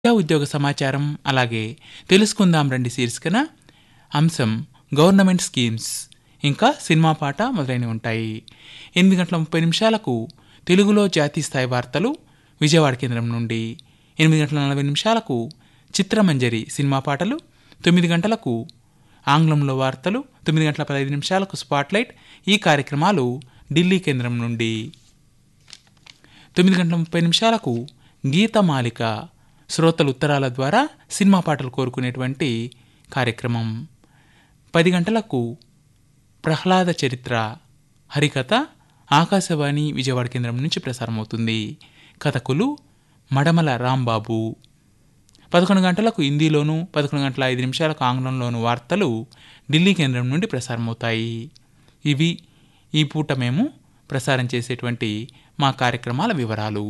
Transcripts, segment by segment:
విద్యా ఉద్యోగ సమాచారం అలాగే తెలుసుకుందాం రండి శీర్షికన అంశం గవర్నమెంట్ స్కీమ్స్ ఇంకా సినిమా పాట మొదలైనవి ఉంటాయి ఎనిమిది గంటల ముప్పై నిమిషాలకు తెలుగులో జాతీయ స్థాయి వార్తలు విజయవాడ కేంద్రం నుండి ఎనిమిది గంటల నలభై నిమిషాలకు చిత్రమంజరి సినిమా పాటలు తొమ్మిది గంటలకు ఆంగ్లంలో వార్తలు తొమ్మిది గంటల పదహైదు నిమిషాలకు స్పాట్లైట్ ఈ కార్యక్రమాలు ఢిల్లీ కేంద్రం నుండి తొమ్మిది గంటల ముప్పై నిమిషాలకు గీతమాలిక శ్రోతలు ఉత్తరాల ద్వారా సినిమా పాటలు కోరుకునేటువంటి కార్యక్రమం పది గంటలకు ప్రహ్లాద చరిత్ర హరికథ ఆకాశవాణి విజయవాడ కేంద్రం నుంచి ప్రసారమవుతుంది కథకులు మడమల రాంబాబు పదకొండు గంటలకు హిందీలోను పదకొండు గంటల ఐదు నిమిషాలకు ఆంగ్లంలోను వార్తలు ఢిల్లీ కేంద్రం నుండి ప్రసారమవుతాయి ఇవి ఈ పూట మేము ప్రసారం చేసేటువంటి మా కార్యక్రమాల వివరాలు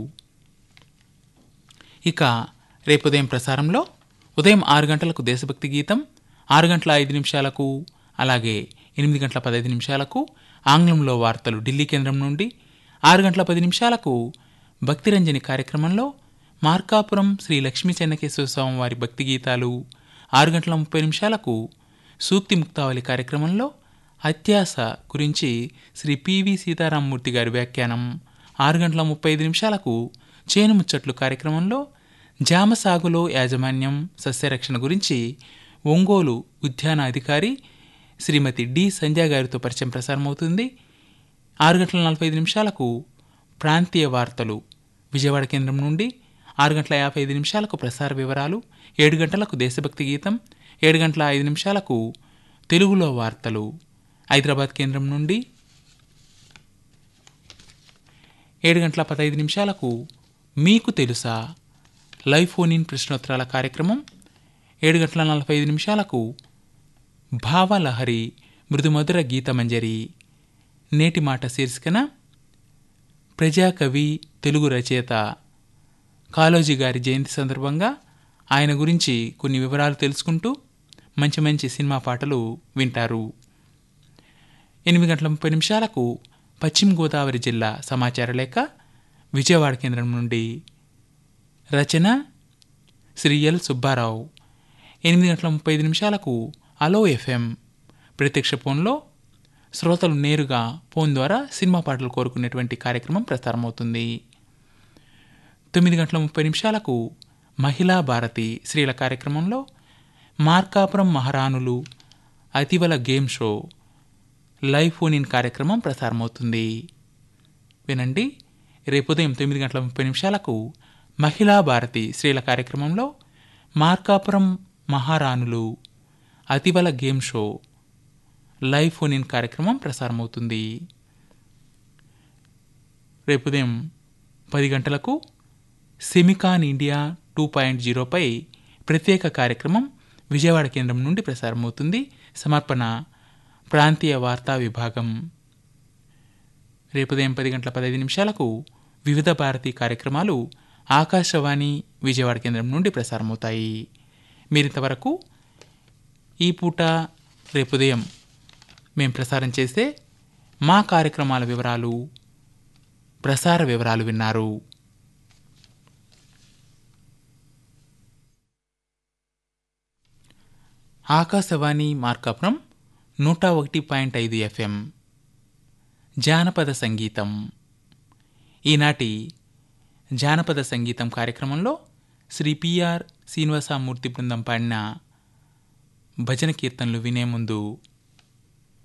ఇక రేపు ఉదయం ప్రసారంలో ఉదయం ఆరు గంటలకు దేశభక్తి గీతం ఆరు గంటల ఐదు నిమిషాలకు అలాగే ఎనిమిది గంటల పదహైదు నిమిషాలకు ఆంగ్లంలో వార్తలు ఢిల్లీ కేంద్రం నుండి ఆరు గంటల పది నిమిషాలకు భక్తిరంజని కార్యక్రమంలో మార్కాపురం శ్రీ లక్ష్మీ చెన్నకేశ్వర స్వామి వారి భక్తి గీతాలు ఆరు గంటల ముప్పై నిమిషాలకు సూక్తి ముక్తావళి కార్యక్రమంలో అత్యాస గురించి శ్రీ పివి సీతారామమూర్తి గారి వ్యాఖ్యానం ఆరు గంటల ముప్పై ఐదు నిమిషాలకు చేను ముచ్చట్లు కార్యక్రమంలో జామ సాగులో యాజమాన్యం సస్యరక్షణ గురించి ఒంగోలు ఉద్యాన అధికారి శ్రీమతి డి సంధ్య గారితో పరిచయం ప్రసారమవుతుంది ఆరు గంటల నలభై ఐదు నిమిషాలకు ప్రాంతీయ వార్తలు విజయవాడ కేంద్రం నుండి ఆరు గంటల యాభై ఐదు నిమిషాలకు ప్రసార వివరాలు ఏడు గంటలకు దేశభక్తి గీతం ఏడు గంటల ఐదు నిమిషాలకు తెలుగులో వార్తలు హైదరాబాద్ కేంద్రం నుండి ఏడు గంటల పదహైదు నిమిషాలకు మీకు తెలుసా లైవ్ ఫోన్ ఇన్ ప్రశ్నోత్తరాల కార్యక్రమం ఏడు గంటల నలభై ఐదు నిమిషాలకు భావలహరి మృదుమధుర గీతమంజరి నేటి మాట శీర్షికన ప్రజాకవి తెలుగు రచయిత కాళోజీ గారి జయంతి సందర్భంగా ఆయన గురించి కొన్ని వివరాలు తెలుసుకుంటూ మంచి మంచి సినిమా పాటలు వింటారు ఎనిమిది గంటల ముప్పై నిమిషాలకు పశ్చిమ గోదావరి జిల్లా సమాచార లేఖ విజయవాడ కేంద్రం నుండి రచన శ్రీ ఎల్ సుబ్బారావు ఎనిమిది గంటల ముప్పై ఐదు నిమిషాలకు అలో ఎఫ్ఎం ప్రత్యక్ష ఫోన్లో శ్రోతలు నేరుగా ఫోన్ ద్వారా సినిమా పాటలు కోరుకునేటువంటి కార్యక్రమం ప్రసారమవుతుంది తొమ్మిది గంటల ముప్పై నిమిషాలకు మహిళా భారతి స్త్రీల కార్యక్రమంలో మార్కాపురం మహారాణులు అతివల game show live phone in కార్యక్రమం ప్రసారమవుతుంది వినండి రేపు ఉదయం తొమ్మిది గంటల ముప్పై నిమిషాలకు మహిళా భారతి స్త్రీల కార్యక్రమంలో మార్కాపురం మహారాణులు అతిబల game show live phone in కార్యక్రమం ప్రసారమవుతుంది రేపు ఉదయం పది గంటలకు సెమికాన్ ఇండియా టూ పాయింట్ జీరోపై ప్రత్యేక కార్యక్రమం విజయవాడ కేంద్రం నుండి ప్రసారమవుతుంది సమర్పణ ప్రాంతీయ వార్తా విభాగం రేపు ఉదయం పది గంటల పదహైదు నిమిషాలకు వివిధ భారతి కార్యక్రమాలు ఆకాశవాణి విజయవాడ కేంద్రం నుండి ప్రసారమవుతాయి మీరింతవరకు ఈ పూట రేపు ఉదయం మేము ప్రసారం చేసే మా కార్యక్రమాల వివరాలు ప్రసార వివరాలు విన్నారు ఆకాశవాణి మార్కాపురం నూట ఒకటి పాయింట్ ఐదు ఎఫ్ఎం జానపద సంగీతం ఈనాటి జానపద సంగీతం కార్యక్రమంలో శ్రీ పిఆర్ శ్రీనివాసమూర్తి బృందం పాడిన భజన కీర్తనలు వినే ముందు